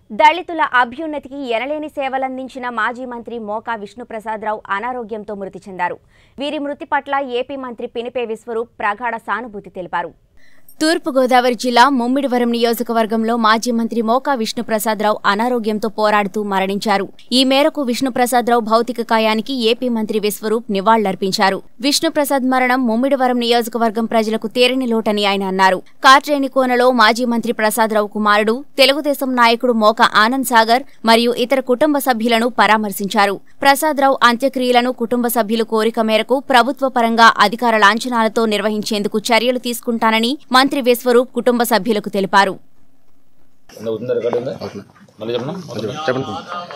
దళితుల అభ్యున్నతికి ఎనలేని సేవలందించిన మాజీ మంత్రి మోకా విష్ణుప్రసాదరావు అనారోగ్యంతో మృతి చెందారు వీరి మృతి పట్ల ఏపీ మంత్రి పినిపే విశ్వరూప్ ప్రగాఢ సానుభూతి తెలిపారు తూర్పుగోదావరి జిల్లా ముమ్మిడివరం నియోజకవర్గంలో మాజీ మంత్రి మోకా విష్ణుప్రసాదరావు అనారోగ్యంతో పోరాడుతూ మరణించారు ఈ మేరకు విష్ణుప్రసాదరావు భౌతిక కాయానికి ఏపీ మంత్రి విశ్వరూప్ నివాళులర్పించారు విష్ణుప్రసాద్ మరణం ముమ్మిడివరం నియోజకవర్గం ప్రజలకు తేరని లోటని ఆయన అన్నారు కార్ట్రేని కోనలో మాజీ మంత్రి ప్రసాదరావు కుమారుడు తెలుగుదేశం నాయకుడు మోక ఆనంద్ సాగర్ మరియు ఇతర కుటుంబ సభ్యులను పరామర్శించారు ప్రసాదరావు అంత్యక్రియలను కుటుంబ సభ్యుల కోరిక మేరకు ప్రభుత్వ పరంగా అధికార లాంఛనాలతో నిర్వహించేందుకు చర్యలు తీసుకుంటానని మంత్రి విశ్వరూప్ కుటుంబ సభ్యులకు తెలిపారు ఉందా ఉందా రికార్డు ఉందా మళ్ళీ చెప్పనా చెప్పండి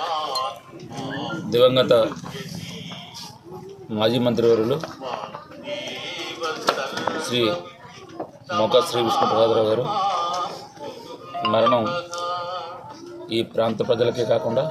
దివంగత మాజీ మంత్రివర్యులు శ్రీ మోకా శ్రీ విష్ణుప్రసాదరావు గారు మరణం ఈ ప్రాంత ప్రజలకే కాకుండా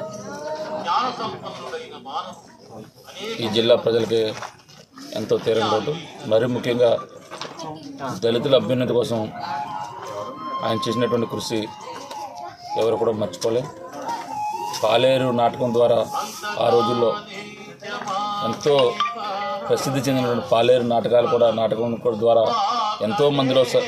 ఈ జిల్లా ప్రజలకే ఎంతో తీరం లోటు మరీ ముఖ్యంగా దళితుల అభ్యున్నతి కోసం ఆయన చేసినటువంటి కృషి ఎవరు కూడా మర్చిపోలేం పాలేరు నాటకం ద్వారా ఆ రోజుల్లో ఎంతో ప్రసిద్ధి చెందినటువంటి పాలేరు నాటకాలు కూడా నాటకం కూడా ద్వారా ఎంతో మందిలో స-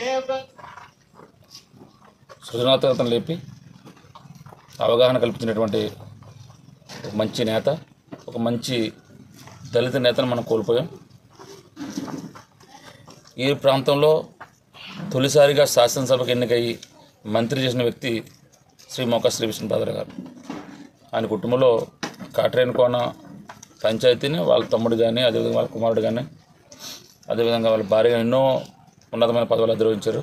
సృజనాత్మకతను లేపి అవగాహన కల్పించినటువంటి ఒక మంచి నేత ఒక మంచి దళిత నేతను మనం కోల్పోయాం ఈ ప్రాంతంలో తొలిసారిగా శాసనసభకు ఎన్నికయ్యి మంత్రి చేసిన వ్యక్తి శ్రీ మోకా శ్రీ విష్ణుప్రసాదరావు గారు ఆయన కుటుంబంలో కాట్రేని కోన పంచాయతీని వాళ్ళ తమ్ముడు కానీ అదేవిధంగా వాళ్ళ కుమారుడు కానీ అదేవిధంగా వాళ్ళ భార్య ఎన్నో ఉన్నతమైన పదవులు అధిరోహించారు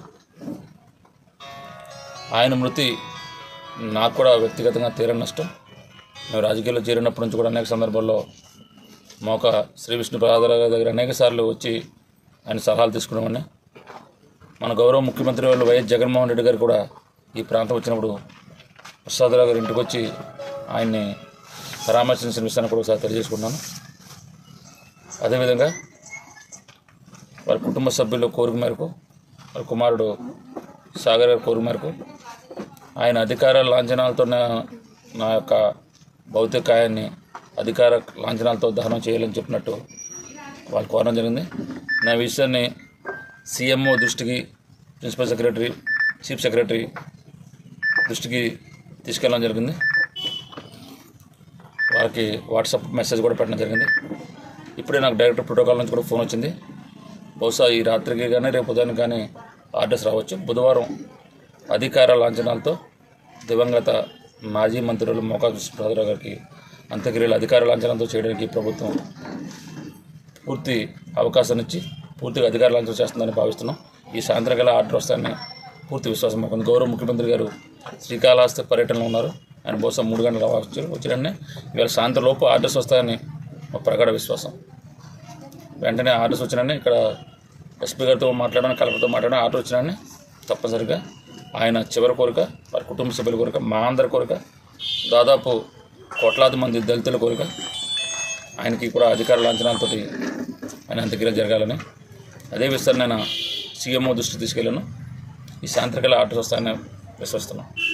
ఆయన మృతి నాకు కూడా వ్యక్తిగతంగా తీరని నష్టం మేము రాజకీయాల్లో చేరినప్పటి నుంచి కూడా అనేక సందర్భాల్లో మోక శ్రీ విష్ణు ప్రసాదరావు గారి దగ్గర అనేక సార్లు వచ్చి ఆయన సలహాలు తీసుకునేవాడిని మన గౌరవ ముఖ్యమంత్రి వాళ్ళు వైఎస్ జగన్మోహన్ రెడ్డి గారు కూడా ఈ ప్రాంతం వచ్చినప్పుడు ప్రసాదరావు గారి ఇంటికి వచ్చి ఆయన్ని పరామర్శించిన విషయాన్ని కూడా ఒకసారి తెలియజేసుకున్నాను అదేవిధంగా వారి కుటుంబ సభ్యుల కోరిక మేరకు వారి కుమారుడు సాగర్ గారి కోరిక మేరకు ఆయన అధికార లాంఛనాలతో నా నా యొక్క భౌతిక కాయాన్ని అధికార లాంఛనాలతో దహనం చేయాలని చెప్పినట్టు వాళ్ళు కోరడం జరిగింది నా విషయాన్ని సీఎంఓ దృష్టికి ప్రిన్సిపల్ సెక్రటరీ చీఫ్ సెక్రటరీ దృష్టికి తీసుకెళ్ళడం జరిగింది వారికి వాట్సాప్ మెసేజ్ కూడా పెట్టడం జరిగింది ఇప్పుడే నాకు డైరెక్టర్ ప్రోటోకాల్ నుంచి కూడా ఫోన్ వచ్చింది బహుశా ఈ రాత్రికి కానీ రేపు ఉదయానికి కానీ ఆర్డర్స్ రావచ్చు బుధవారం అధికార లాంఛనాలతో దివంగత మాజీ మంత్రులు మోకా కృష్ణప్రసాదరావు గారికి అంత్యక్రియలు అధికార లాంఛనాలతో చేయడానికి ప్రభుత్వం పూర్తి అవకాశం ఇచ్చి పూర్తిగా అధికార లాంఛనం చేస్తుందని భావిస్తున్నాం ఈ సాయంత్రం గల ఆర్డర్ వస్తాయని పూర్తి విశ్వాసం మాకు ఉంది. గౌరవ ముఖ్యమంత్రి గారు శ్రీకాళహస్తి పర్యటనలో ఉన్నారు ఆయన బహుశా మూడు గంటలు రావచ్చు వచ్చిన ఇవాళ సాయంత్రం లోపు ఆర్డర్స్ వస్తాయని మా ప్రగాఢ విశ్వాసం వెంటనే ఆర్డర్స్ వచ్చినాన్ని ఇక్కడ ఎస్పీ గారితో మాట్లాడాను కలెక్టర్తో మాట్లాడాను ఆర్డర్ వచ్చినాన్ని తప్పనిసరిగా ఆయన చివరి కోరిక వారి కుటుంబ సభ్యుల కోరిక మా అందరి కోరిక దాదాపు కోట్లాది మంది దళితుల కోరిక ఆయనకి కూడా అధికార లాంఛనాలతో ఆయన అంత్యక్రియ జరగాలని అదే విషయాన్ని నేను సీఎంఓ దృష్టికి తీసుకెళ్ళాను ఈ సాయంత్రకాల ఆర్డర్స్ వస్తాయని విశ్వసిస్తున్నాను